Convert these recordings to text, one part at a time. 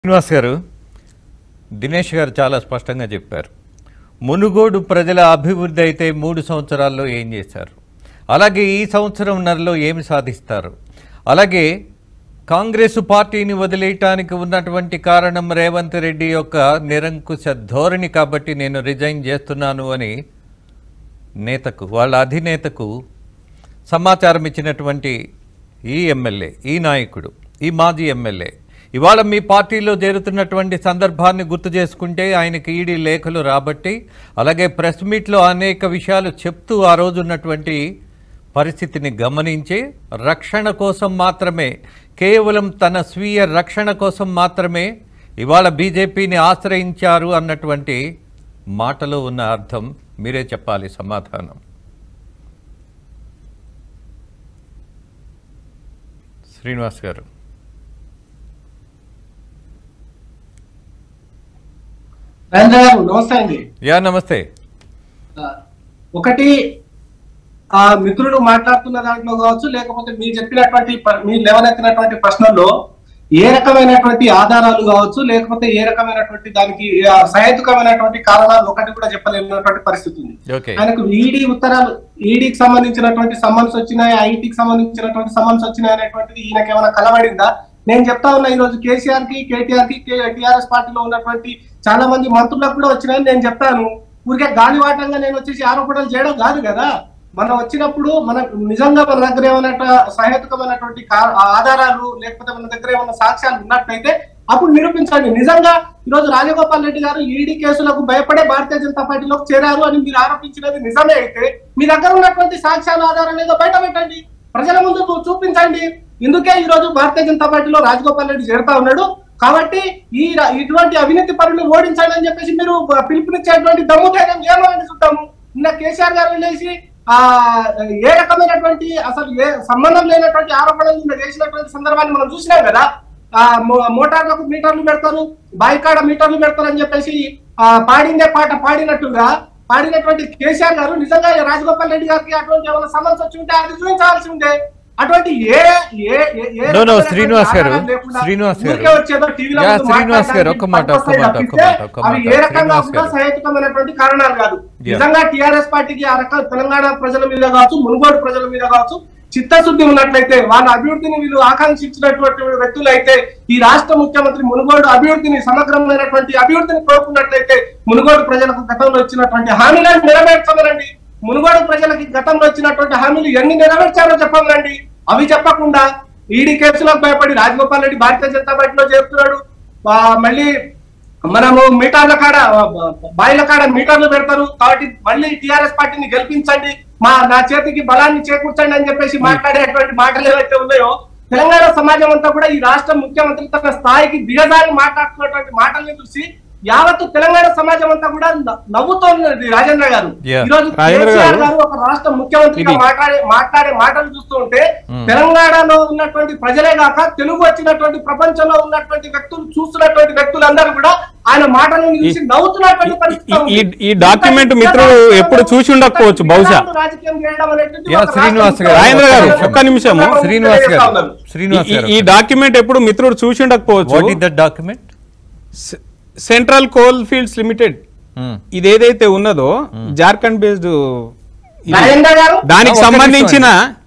శ్రీనివాస్ గారు దినేష్ గారు చాలా స్పష్టంగా చెప్పారు మునుగోడు ప్రజల అభివృద్ధి అయితే మూడు సంవత్సరాల్లో ఏం చేశారు అలాగే ఈ సంవత్సరంన్నరలో ఏమి సాధిస్తారు అలాగే కాంగ్రెస్ పార్టీని వదిలేయటానికి ఉన్నటువంటి కారణం రేవంత్ రెడ్డి యొక్క నిరంకుశ ధోరణి కాబట్టి నేను రిజైన్ చేస్తున్నాను అని నేతకు వాళ్ళ అధినేతకు సమాచారం ఇచ్చినటువంటి ఈ ఎమ్మెల్యే ఈ నాయకుడు ఈ మాజీ ఎమ్మెల్యే ఇవాళ మీ పార్టీలో చేరుతున్నటువంటి సందర్భాన్ని గుర్తు చేసుకుంటే ఆయనకి ఈడీ లేఖలు రాబట్టి అలాగే ప్రెస్ మీట్లో అనేక విషయాలు చెప్తూ ఆ రోజు ఉన్నటువంటి పరిస్థితిని గమనించి రక్షణ కోసం మాత్రమే కేవలం తన స్వీయ రక్షణ కోసం మాత్రమే ఇవాళ బీజేపీని ఆశ్రయించారు అన్నటువంటి మాటలో ఉన్న అర్థం మీరే చెప్పాలి సమాధానం శ్రీనివాస్ గారు రాజేంద్ర గారు నమస్తే అండి యా నమస్తే ఆ, ఒకటి ఆ మిత్రులు మాట్లాడుతున్న దాంట్లో కావచ్చు లేకపోతే మీరు చెప్పినటువంటి ప- మీరు లేవనెత్తినటువంటి ప్రశ్నల్లో ఏ రకమైనటువంటి ఆధారాలు కావచ్చు లేకపోతే ఏ రకమైనటువంటి దానికి ఆ, సహేతుకమైనటువంటి కారణాలు ఒకటి కూడా చెప్పలేనటువంటి పరిస్థితి ఉంది ఓకే ఆయనకు ఈడీ ఉత్తరాలు ఈడీకి సంబంధించినటువంటి సమన్స్ వచ్చినాయి ఐటీకి సంబంధించినటువంటి సమన్స్ వచ్చినాయి అనేటువంటిది ఈయనకి ఏమైనా కలబడిందా నేను చెప్తా ఉన్నా ఈ రోజు కేసీఆర్ కి కేటీఆర్ కి టిఆర్ఎస్ పార్టీలో ఉన్నటువంటి చాలా మంది మంత్రులకు కూడా వచ్చినాయని నేను చెప్తాను ఊరికే గాలివాటంగా నేను వచ్చేసి ఆరోపణలు చేయడం కాదు కదా మనం వచ్చినప్పుడు మన నిజంగా మన దగ్గర ఏమైనా సహేతుకమైనటువంటి కా- ఆధారాలు లేకపోతే మన దగ్గర ఏమైనా సాక్ష్యాలు ఉన్నట్లయితే అప్పుడు నిరూపించండి నిజంగా ఈరోజు రాజగోపాల్ రెడ్డి గారు ఈడీ కేసులకు భయపడే భారతీయ జనతా పార్టీలోకి చేరారు అని మీరు ఆరోపించినది నిజమే అయితే మీ దగ్గర ఉన్నటువంటి సాక్ష్యాల ఆధారాలు ఏదో బయట పెట్టండి ప్రజల ముందు చూ- చూపించండి ఇందుకే ఈ రోజు భారతీయ జనతా పార్టీలో రాజగోపాల్ రెడ్డి చేరుతా ఉన్నాడు కాబట్టి ఈ ర- ఇటువంటి అవినీతి పరులను ఓడించాలి అని చెప్పేసి మీరు బ- పిలుపునిచ్చేటువంటి దమ్ము ధైర్యం ఏమని చూద్దాము నిన్న కేసీఆర్ గారు వెళ్ళేసి ఆ ఏ రకమైనటువంటి అసలు ఏ సంబంధం లేనటువంటి ఆరోపణలు నిన్న చేసినటువంటి సందర్భాన్ని మనం చూసినాం కదా ఆ మో- మోటార్లకు మీటర్లు పెడతారు బాయికాడ మీటర్లు పెడతారు అని చెప్పేసి ఆ పాడిందే పాట పాడినట్టుగా పాడినటువంటి కేసీఆర్ గారు నిజంగా రాజగోపాల్ రెడ్డి గారికి అటువంటి ఏమైనా సమస్య వచ్చి ఉంటే అది చూపించాల్సి ఉండే అటువంటి ఏ ఏ ఏ- ఏ No, no, రకమైనటువంటి శ్రీనివాస్ గారు, ఆధారాలు లేకుండా శ్రీనివాస్ గారు. ఊరికే వచ్చేదో టీవీలో యా, ముందు శ్రీనివాస్ గారు, ఒక్క మాట, ఒక్క మాట్లాడడానికి మాట, ఒక్క తప్పిస్తే మాట, ఒక్క అవి మాట. ఏ రకంగా శ్రీనివాస్ కూడా గారు. సహేతుకమైనటువంటి కారణాలు కాదు యా. నిజంగా టిఆర్ఎస్ పార్టీకి ఆ రకాల తెలంగాణ ప్రజల మీద కావచ్చు మునుగోడు ప్రజల మీద కావచ్చు చిత్తశుద్ధి ఉన్నట్లయితే వాళ్ళ అభివృద్ధిని వీళ్ళు ఆకాంక్షించినటువంటి వ్యక్తులు అయితే ఈ రాష్ట్ర ముఖ్యమంత్రి మునుగోడు అభివృద్ధిని సమగ్రమైనటువంటి అభివృద్ధిని కోరుకున్నట్లయితే మునుగోడు ప్రజలకు గతంలో ఇచ్చినటువంటి హామీలను నెరవేర్చమనండి మునుగోడు ప్రజలకి గతంలో ఇచ్చినటువంటి హామీలు ఎన్ని నెరవేర్చారో చెప్పమనండి అవి చెప్పకుండా ఈడీ కేసులకు భయపడి రాజగోపాల్ రెడ్డి భారతీయ జనతా పార్టీలో చేరుతున్నాడు ఆ, మళ్ళీ మనము మీటర్ల కాడ బాయిల కాడ మీటర్లు పెడతారు కాబట్టి మళ్ళీ టిఆర్ఎస్ పార్టీని గెలిపించండి మా నా చేతికి బలాన్ని చేకూర్చండి అని చెప్పేసి మాట్లాడేటువంటి మాటలు ఏవైతే ఉన్నాయో తెలంగాణ సమాజం అంతా కూడా ఈ రాష్ట్ర ముఖ్యమంత్రి తన స్థాయికి దిగజారి మాట్లాడుతున్నటువంటి మాటల్ని చూసి యావత్తు తెలంగాణ సమాజం అంతా కూడా న- నవ్వుతోంది రాజేంద్ర గారు Yeah. ఈ రోజు రాజేంద్ర కేసీఆర్ గారు, గారు ఒక రాష్ట్ర ముఖ్యమంత్రిగా ఇది- మాట్లాడే మాట్లాడే మాటలు చూస్తూ ఉంటే Hmm. తెలంగాణలో ఉన్నటువంటి ప్రజలే కాక తెలుగు వచ్చినటువంటి ప్రపంచంలో ఉన్నటువంటి వ్యక్తులు చూస్తున్నటువంటి వ్యక్తులందరూ కూడా ఆయన మాటలను చూసి నవ్వుతున్నటువంటి పరిస్థితి ఈ- ఉంది. ఈ- ఈ డాక్యుమెంట్ మిత్రుడు ఎప్పుడు చూసి ఉండకపోవచ్చు బహుశా. రాజకీయం చేయడం అనేటువంటిది యా, ఒక శ్రీనివాస్ గారు. రాజేంద్ర గారు, రాష్ట్ర ఒక్క నిమిషము. శ్రీనివాస్ గారు ఉన్నారు. శ్రీనివాస్ ఈ- గారు ఈ డాక్యుమెంట్ ఎప్పుడు మిత్రుడు చూసి ఉండకపోవచ్చు what is the document Central Coal Fields Limited ఇది ఏదైతే ఉన్నదో జార్ఖండ్ బేస్డ్ రాజేంద్ర గారు దానికి ఒక్క సంబంధించిన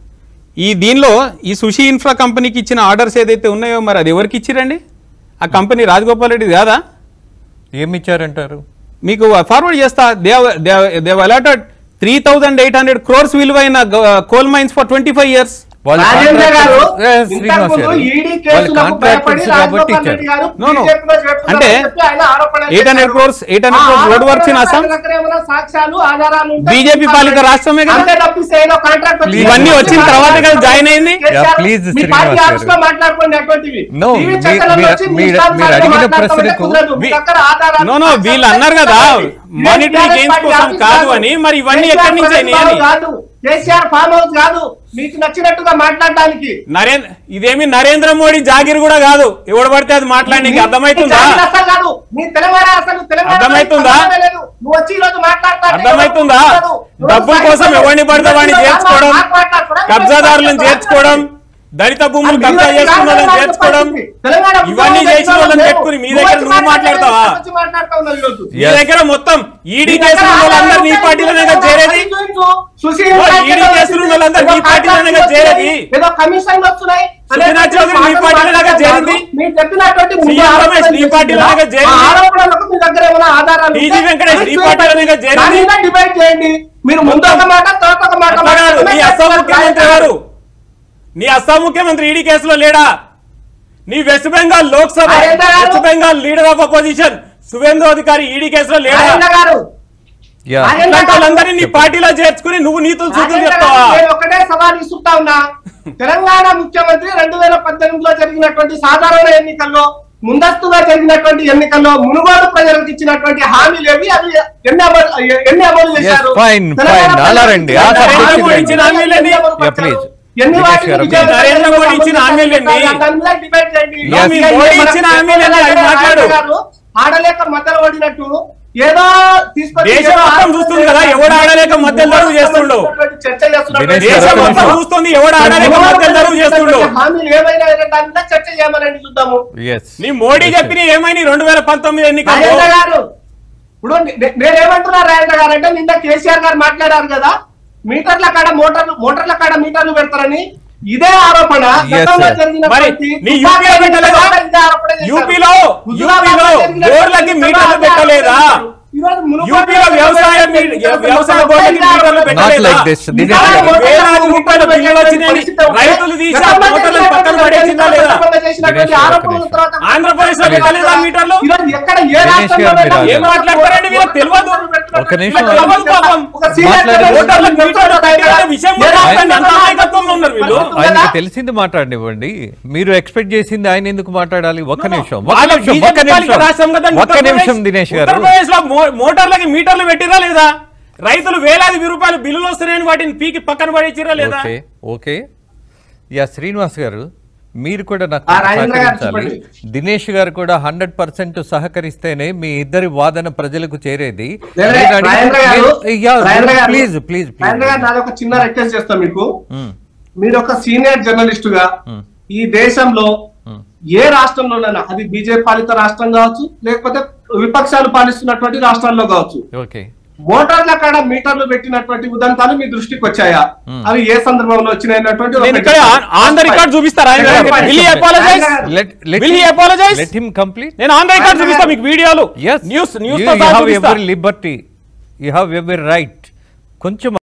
ఈ దీనిలో ఈ సుషి ఇన్ఫ్రా కంపెనీకి ఇచ్చిన ఆర్డర్స్ ఏదైతే ఉన్నాయో మరి అది ఎవరికి ఇచ్చిరండి ఆ కంపెనీ రాజగోపాల్ రెడ్డి కాదా ఏమి ఇచ్చారంటారు మీకు ఫార్వర్డ్ చేస్తా Dev allotted three thousand eight hundred crores విలువైన coal mines for twenty five years వాళ్ళ రాజేంద్ర గారు contractors- ఏ, శ్రీనివాస్ ఇంతకుముందు గారు ఈడీ వాళ్ళ కేసులకు భయపడి కాంట్రాక్టర్స్ కాబట్టి రాజగోపాల్ రెడ్డి ఇచ్చారు గారు No, no. బీజేపీలో చేరుతున్నారని అంటే చెప్పి ఆయన ఆరోపణలు 800 చేశారు. crores, 800 ఆ crores road works in ఆరోపణల Assam? దగ్గర ఏమైనా సాక్ష్యాలు ఆధారాలు ఉంటే బీజేపీ పాలిత రాష్ట్రమే కదా? అంతే తప్పిస్తే ఏదో కాంట్రాక్ట్ వచ్చి- ఇవన్నీ వచ్చిన తర్వాతే కదా జాయిన్ అయింది? కేసీఆర్, Yeah, please, మీ శ్రీనివాస్ పార్టీ గారు. ఆఫీస్లో మాట్లాడుకోండి అటువంటివి No, టీవీ మీ- చర్చలలో మీ- వచ్చి మీ మీ- ఇష్టానుసారం మీరు అడిగిన మాట్లాడతామంటే ప్రశ్నకు కుదరదు. మీ మీ- దగ్గర ఆధారాలు, No, no, సాక్ష్యాలు వీళ్ళు అన్నారు కదా, ఇదే monetary TRS gains పార్టీ కోసం ఆఫీస్ కాదు అని, మరి ఇవన్నీ కేసీఆర్ ఎక్కడి నుంచి అయినాయి అని? కాదు కేసీఆర్ ఫామ్ హౌస్ కాదు మీకు నచ్చినట్టుగా మాట్లాడడానికి నరేంద్ర ఇదేమి నరేంద్ర మోడీ జాగిర్ కూడా కాదు ఎవడు పడితే అది మాట్లాడడానికి అర్థమవుతుందా మీ అసలు కాదు మీ తెలంగాణ అసలు తెలంగాణ అర్థమవుతుందా? సంబంధమే లేదు. నువ్వు వచ్చి ఈ రోజు మాట్లాడతా అంటే అర్థమవుతుందా? ఎవరు మాట్లాడరు? డబ్బుల నువ్వు కోసం సాగిపోతావు. ఎవరిని పడితే వాడిని నువ్వు చేర్చుకోవడం, మాట్లాడతావు. కబ్జాదారులను చేర్చుకోవడం దళిత భూములు అది కబ్జా మీరు చేసుకున్న వాళ్ళని తెలంగాణ చేర్చుకోవడం పరిస్థితి. తెలంగాణ ఇవన్నీ ఉద్యమం చేసిన వాళ్ళని లేవు. పెట్టుకుని మీ నువ్వు దగ్గర వచ్చి నువ్వు మాట్లాడతావు, మాట్లాడతావా వచ్చి మాట్లాడతావు ఉన్నావు ఈరోజు. మీ దగ్గర మొత్తం ఈడీ కేసులు ఉన్న వాళ్ళందరూ నీ పార్టీలోనే కదా చేరేది సుశీల్ ఓ, చౌదరి ఈడీ కేసులు ఉన్న వాళ్ళందరూ నీ పార్టీలోనే కదా చేరేది. ఏదో కమిషన్లు వస్తున్నాయి సుజనా చౌదరి నీ పార్టీలోనే కదా చేరింది. మీరు చెప్పినటువంటి ముందు సీఎం రమేష్ ఆరోపణలు నీ పార్టీలోనే కదా చేరింది. ఆ ఆరోపణలకు మీ దగ్గర ఏమైనా ఆధారాలు టీజీ వెంకటేష్ నీ పార్టీలోనే కదా చేరింది. దాని మీద డిబేట్ చేయండి మీరు ముందు ఒక మాట తర్వాత ఒక మాట అట్లా కాదు నీ అస్సాం ముఖ్యమంత్రి మాట్లాడుతున్నారు. ఎవరు నీ అస్సాం ముఖ్యమంత్రి ఈడీ కేసులో లేడా నీ వెస్ట్ బెంగాల్ లోక్సభ రాజేంద్ర గారు. West Bengal leader of opposition Suvendu Adhikari ED కేసులో లేడా రాజేంద్ర గారు యా రాజేంద్ర ఇట్లాంటి వాళ్ళందరినీ నీ పార్టీలో చేర్చుకుని నువ్వు నీతులు చూతులు రాజేంద్ర చెప్తావా గారు, నేను ఒకటే సవాల్ ఇస్తుంటా ఉన్నా తెలంగాణ ముఖ్యమంత్రి రెండు వేల పద్దెనిమిదిలో జరిగినటువంటి సాధారణ ఎన్నికల్లో ముందస్తుగా జరిగినటువంటి ఎన్నికల్లో మునుగోడు ప్రజలకు ఇచ్చినటువంటి హామీలు ఏవి అవి ఎన్ని అమలు ఎన్ని అమలు చేశారు fine, తెలంగాణ fine. అలా రండి. ఆ ప్రజలకు subject హామీలు ఇచ్చిన హామీలు ఎన్ని? అమలు Yeah, పరిచారు? please. ఎన్ని దినేష్ వాటిని గారు, విజయవంతం please. నరేంద్ర మోడీ చేశారు? ఇచ్చిన హామీలు ఎన్ని? దాని మీద డిబేట్ చేయండి. Yes. మీ మోడీ ఇచ్చిన హామీలు ఎన్ని? అది మాట్లాడు. గారు ఆడలేక మద్దలు ఓడినట్టు ఏదో తీసుకొచ్చి దేశం ఏదో మొత్తం చూస్తుంది కదా, ఎవడు ఆడలేక మధ్యలో నడువు చేస్తుండు. చర్చ చేస్తున్నటువంటి దినేష్ దేశం గారు, మొత్తం నిమిషం. చూస్తుంది ఎవడు ఆడలేక మధ్యలో నడువు చేస్తుండు హామీలు ఏమైనా అనే దాని మీద చర్చ చేయమనండి చూద్దాము ఎస్ నీ మోడీ చెప్పిన ఏమైనా రెండు వేల పంతొమ్మిది ఎన్నికల్లో రాజేంద్ర గారు ఇప్పుడు నే- నేనేమంటున్నా రాజేంద్ర గారు అంటే నిన్న కేసీఆర్ గారు మాట్లాడారు కదా మీటర్ల కాడ మోటార్లు మోటార్ల కాడ మీటర్లు పెడతారని ఇదే ఆరోపణ Yes, గతంలో sir. జరిగినటువంటి మరి నీ తుపాకీ యూపీలో పెట్టలేదా? కూడా ఇదే ఆరోపణ చేశారు. యూపీలో హుజురాబాద్లో యూపీలో జరిగినటువంటి బోర్లకి మీటర్లు పెట్టలేదా ఈరోజు మునుగోడు యూపీలో వ్యవసాయ మీ- వ్యవసాయ బోర్లకి మీటర్లు పెట్టలేదా? like this. దినేష్ నిజాలు గారు. ఓట్ల వేలాది రూపాయలు రూపాయలు బిల్లులు వచ్చినాయి. పరిస్థితి ఉంటే రైతులు తీసి ఆ గతంలో మోటార్లను చేసినటువంటి పక్కన పడేసిందా లేదా? గతంలో చేసినటువంటి దినేష్ గారు, ఆరోపణల ఒక్క తర్వాత ఆంధ్రప్రదేశ్ లో పెట్టలేదా మీటర్లు ఈరోజు ఎక్కడ ఏ దినేష్ రాష్ట్రంలో గారు, పెట్టినా మీరు ఏం మాట్లాడతారండి వీళ్ళకి తెలియదు. ఒక్క నిమిషం. తెలియదు పాపం. ఒక సీనియర్ మాట్లాడే- జర్నలిస్ట్ ఓటర్లకు మీటర్లు పెట్టిన విషయం కూడా ఏ తెలియదు. అంత నాయకత్వంలో ఉన్నారు వీళ్ళు. ఆయనకి తెలిసింది మాట్లాడనివ్వండి మీరు ఎక్స్పెక్ట్ చేసింది ఆయన ఎందుకు మాట్లాడాలి ఒక్క నిమిషం ఒక్క వాళ్ళ నిమిషం బీజేపీ ఒక్క పాలిత రాష్ట్రం కదా నిమిషం ఒక్క ఉత్తరప్రదేశ్. నిమిషం దినేష్ గారు ఉత్తరప్రదేశ్ లో మో- మోటార్లకి మీటర్లు పెట్టిరా లేదా రైతులు వేలాది రూపాయలు బిల్లులు వస్తున్నాయని వాటిని పీకి పక్కన పడేచ్చిరా లేదా ఓకే ఓకే యా శ్రీనివాస్ గారు మీరు కూడా నాకు ఆ, రాజేంద్ర గారు సహకరించాలి చెప్పండి. దినేష్ గారు కూడా హండ్రెడ్ పర్సెంట్ సహకరిస్తేనే మీ ఇద్దరి వాదన ప్రజలకు చేరేది లేదు, మీరు అడిగిన- రాజేంద్ర గారు, మీరు- యా, రాజేంద్ర గారు, ప్లీజ్ ప్లీజ్ రాజేంద్ర గారు ప్లీజ్ నాది ఒక చిన్న రిక్వెస్ట్ చేస్తా మీకు మ్మ్. మీరు ఒక సీనియర్ జర్నలిస్ట్ గా మ్మ్. ఈ దేశంలో మ్మ్. ఏ రాష్ట్రంలోనైనా అది బీజేపీ పాలిత రాష్ట్రం కావచ్చు లేకపోతే విపక్షాలు పాలిస్తున్నటువంటి రాష్ట్రాల్లో కావచ్చు ఓకే మోటార్ల కాడ మీటర్లు పెట్టినటువంటి ఉదంతాలు మీ దృష్టికి వచ్చాయా మ్మ్. అవి ఏ సందర్భంలో వచ్చినాయన్నటువంటి నేను ఇక్కడ ఆన్ ద రికార్డ్ చూపిస్తారా will he apologize Let let Will he him- apologize? let him complete నేను ఆన్ ద రికార్డ్ చూపిస్తా మీకు వీడియోలు yes న్యూస్ న్యూస్ you, తో you సహా have చూపిస్తా every liberty you have every right కొంచెం